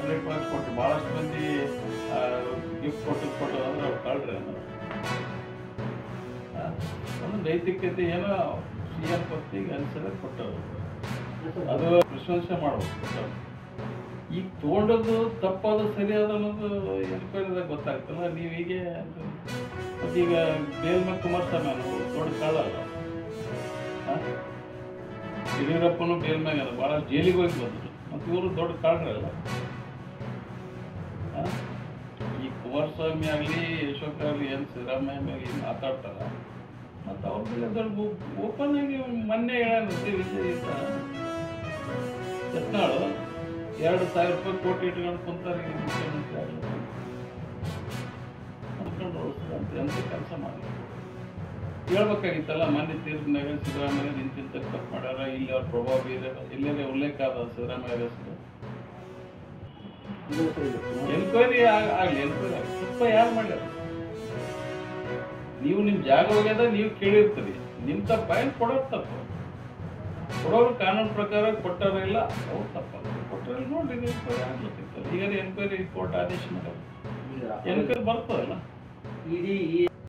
Secret ಆಗಿ ಕೊಟ್ಟು ಭಾಳಷ್ಟು ಮಂದಿ ಗಿಫ್ಟ್ ಕೊಟ್ಟು ಕೊಟ್ಟು ಅಂದ್ರೆ ಅವ್ರು ಕಳ್ರಿ ಅನ್ನೋದು ಆ, ಒಂದು ನೈತಿಕತೆ ಏನೋ ಸಿ ಎಂ ಪತ್ನಿಗೆ ಅನ್ಸದೆ ಕೊಟ್ಟರು ಅದು ಪ್ರಶಂಸೆ ಮಾಡ್ಬೇಕು ಕೊಟ್ಟವ್ರು. ಈಗ ತೊಗೊಂಡದ್ದು ತಪ್ಪದು ಸರಿಯಾದ ಅನ್ನೋದು ಎನ್ಕ್ವೈರಿದಾಗ ಗೊತ್ತಾಗ್ತಲ್ಲ ನೀವು ಹೀಗೆ ಮತ್ತೀಗ ಬೇಲ್ಮ ಕುಮಾರಸ್ವಾಮಿ ಅನ್ನೋದು ದೊಡ್ಡ ಕಳ್ಳಲ್ಲ ಆ? ಯಡಿಯೂರಪ್ಪನು ಬೇಲ್ಮ್ಯಾಗ ಅದ ಭಾಳ ಜೈಲಿಗೆ ಹೋಗಿ ಬಂದರು ಮತ್ತು ಇವರು ದೊಡ್ಡ ಕಳ್ಳರಲ್ಲ ಆ? ಈ ಕುಮಾರಸ್ವಾಮಿ ಆಗಲಿ ಯಶೋಕ್ ಆಗಲಿ ಏನು ಸಿದ್ದರಾಮಯ್ಯ ಮ್ಯಾಗ ಏನು ಮಾತಾಡ್ತಾರ ಮತ್ತು ಅವ್ರ ಮೇಲೆ ದೊಡ್ಡ ಓಪನ್ ಆಗಿ ಮೊನ್ನೆ ಹೇಳಿ ವಿಜಯ್ ಯತ್ನಾಳು ಎರಡು ಸಾವಿರ ರೂಪಾಯಿ ಕೋಟಿ ಇಟ್ಕೊಂಡು ಕುಂತಾರೆ ಈಗ ಮುಖ್ಯಮಂತ್ರಿ ಆಗಲಿ ಅನ್ಕೊಂಡು ಉಳಿಸ್ತಾರೆ ಎಂತ ಕೆಲಸ ಮಾಡಿ ಹೇಳ್ಬೇಕಾಗಿತ್ತಲ್ಲ ಮೊನ್ನೆ ತೀರ್ಪಿನಾಗ ಸಿದ್ದರಾಮಯ್ಯ ನಿಂತಿಂತ ತಪ್ಪು ಮಾಡ್ಯಾರ ಇಲ್ಲಿ ಅವ್ರ ಪ್ರಭಾವ ಬೀರ ಎಲ್ಲೇ ಉಲ್ಲೇಖ ಆದ ಸಿದ್ದರಾಮಯ್ಯ ಹೆಸರು ಎನ್ಕ್ವೈರಿ ಆಗಲಿ ಎನ್ಕ್ವೈರಿ ಆಗಲಿ ತಪ್ಪ ಯಾರು ಮಾಡ್ಯಾರ ನೀವು ನಿಮ್ಮ ಜಾಗ ಹೋಗ್ಯದ ನೀವು ಕೇಳಿರ್ತೀರಿ ನಿಮ್ಮ ತಪ್ಪ ಏನು ಕೊಡೋದು ತಪ್ಪು ಕೊಡೋರು ಕಾನೂನು ಪ್ರಕಾರ ಕೊಟ್ಟಾರ ಇಲ್ಲ ಅವ್ರು ತಪ್ಪಲ್ಲ ಕೊಟ್ಟರೆ ನೋಡ್ರಿ ಎನ್ಕ್ವೈರಿ ಆಗ್ಲಿಕ್ಕಿತ್ತಲ್ಲ ಈಗ ಎನ್ಕ್ವೈರಿ ಕೋರ್ಟ್ ಆದೇಶ ಮಾಡ್ಯಾರ ಎನ್ಕ್ವೈರಿ ಬರ್ತದಲ್ಲ ಇಡೀ ಈ